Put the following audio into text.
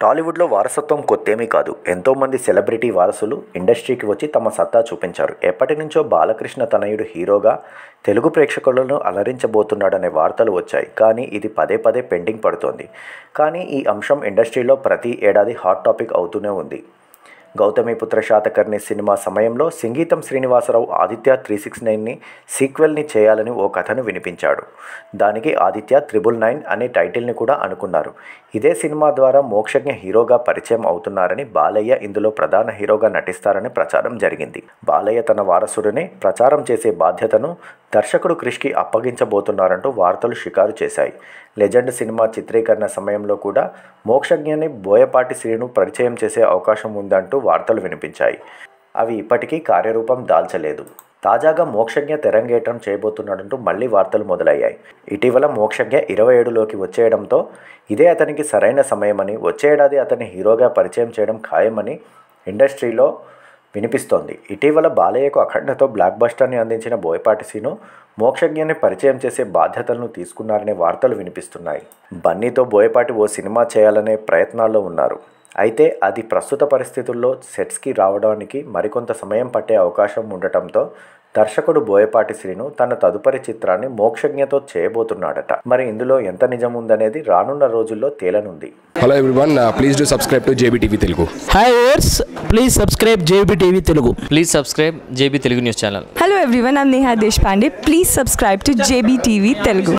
టాలీవుడ్లో వారసత్వం కొత్తేమీ కాదు ఎంతోమంది సెలబ్రిటీ వారసులు ఇండస్ట్రీకి వచ్చి తమ సత్తా చూపించారు ఎప్పటి నుంచో బాలకృష్ణ తనయుడు హీరోగా తెలుగు ప్రేక్షకులను అలరించబోతున్నాడనే వార్తలు వచ్చాయి కానీ ఇది పదే పదే పెండింగ్ పడుతోంది కానీ ఈ అంశం ఇండస్ట్రీలో ప్రతి ఏడాది హాట్ టాపిక్ అవుతూనే ఉంది గౌతమిపుత్ర శాతకర్ణి సినిమా సమయంలో సంగీతం శ్రీనివాసరావు ఆదిత్య త్రీ సిక్స్ నైన్ని సీక్వెల్ని చేయాలని ఓ కథను వినిపించాడు దానికి ఆదిత్య త్రిబుల్ నైన్ అనే టైటిల్ని కూడా అనుకున్నారు ఇదే సినిమా ద్వారా మోక్షజ్ఞ హీరోగా పరిచయం అవుతున్నారని బాలయ్య ఇందులో ప్రధాన హీరోగా నటిస్తారని ప్రచారం జరిగింది బాలయ్య తన వారసుడిని ప్రచారం చేసే బాధ్యతను దర్శకుడు క్రిష్కి అప్పగించబోతున్నారంటూ వార్తలు షికారు చేశాయి లెజెండ్ సినిమా చిత్రీకరణ సమయంలో కూడా మోక్షజ్ఞని బోయపాటి శ్రీను పరిచయం చేసే అవకాశం ఉందంటూ వార్తలు వినిపించాయి అవి ఇప్పటికీ కార్యరూపం దాల్చలేదు తాజాగా మోక్షజ్ఞ తెరంగేటం చేయబోతున్నాడంటూ మళ్ళీ వార్తలు మొదలయ్యాయి ఇటీవల మోక్షజ్ఞ ఇరవై ఏడులోకి వచ్చేయడంతో ఇదే అతనికి సరైన సమయమని వచ్చే ఏడాది అతన్ని హీరోగా పరిచయం చేయడం ఖాయమని ఇండస్ట్రీలో వినిపిస్తోంది ఇటీవల బాలయ్యకు అఖండతో బ్లాక్ బస్టర్ని అందించిన బోయపాటి సీను మోక్షజ్ఞని పరిచయం చేసే బాధ్యతలను తీసుకున్నారనే వార్తలు వినిపిస్తున్నాయి బన్నీతో బోయపాటి ఓ సినిమా చేయాలనే ప్రయత్నాల్లో ఉన్నారు అయితే అది ప్రస్తుత పరిస్థితుల్లో సెట్స్కి రావడానికి మరికొంత సమయం పట్టే అవకాశం ఉండటంతో దర్శకుడు బోయపాటి శ్రీను తన తదుపరి చిత్రాన్ని మోక్షజ్ఞతో చేయబోతున్నాడట మరి ఇందులో ఎంత నిజం ఉందనేది రానున్న రోజుల్లో తేలనుంది hello everyone please do subscribe to JB Telugu hi ours please subscribe JB TV Telugu please subscribe JB Telugu news channel Hello everyone, I'm Neha Deshpande. Please subscribe to JBTV Telugu.